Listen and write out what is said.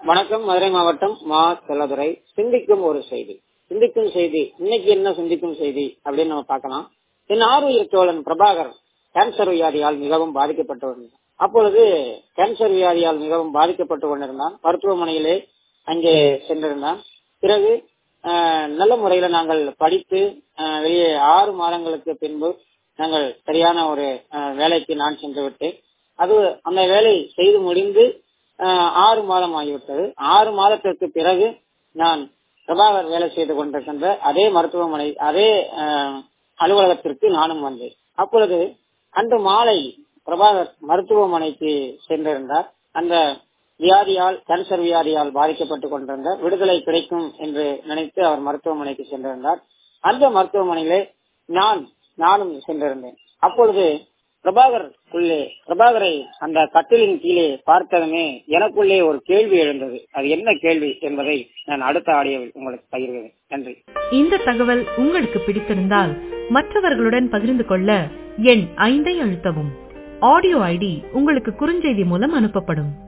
வணக்கம் மதுரை மாவட்டம் மா செல்லதுரை சிந்திக்கும் ஒரு செய்தி சிந்திக்கும் செய்தி இன்னைக்கு என்ன சிந்திக்கும் செய்தி அப்படின்னு நம்ம பார்க்கலாம் என் ஆறுயிர் தோழன் பிரபாகர் கேன்சர் வியாதியால் மிகவும் பாதிக்கப்பட்டு வந்தார் அப்பொழுது கேன்சர் வியாதியால் மிகவும் பாதிக்கப்பட்டு கொண்டிருந்தான் மருத்துவமனையிலே அங்கே சென்றிருந்தான் பிறகு ஆஹ், நல்ல முறையில நாங்கள் படித்து ஆஹ், வெளியே ஆறு மாதங்களுக்கு பின்பு நாங்கள் சரியான ஒரு ஆஹ், வேலைக்கு நான் சென்று விட்டேன் அது அந்த வேலை செய்து முடிந்து ஆஹ், ஆறு மாதம் ஆகிவிட்டது ஆறு மாதத்திற்கு பிறகு நான் பிரபாகர் வேலை செய்து கொண்டிருக்கின்ற அதே மருத்துவமனை அதே ஆஹ், அலுவலகத்திற்கு நானும் வந்தேன் அப்பொழுது அன்று மாலை பிரபாகர் மருத்துவமனைக்கு சென்றிருந்தார் அந்த வியாதியால் கேன்சர் வியாதியால் பாதிக்கப்பட்டுக் கொண்டிருந்தார் விடுதலை கிடைக்கும் என்று நினைத்து அவர் மருத்துவமனைக்கு சென்றிருந்தார் அந்த மருத்துவமனையிலே நான் நானும் சென்றிருந்தேன் அப்பொழுது பிரபாகர் உள்ளே பிரபாகரை அந்த கட்டிலின் கீழே பார்த்ததுமே எனக்குள்ளே ஒரு கேள்வி எழுந்தது அது என்ன கேள்வி என்பதை நான் அடுத்த ஆடியோவில் உங்களுக்கு பகிர்கிறேன் நன்றி இந்த தகவல் உங்களுக்கு பிடித்திருந்தால் மற்றவர்களுடன் பகிர்ந்து கொள்ள எண் ஐந்தை அழுத்தவும் ஆடியோ ஐடி உங்களுக்கு குறுஞ்செய்தி மூலம் அனுப்பப்படும்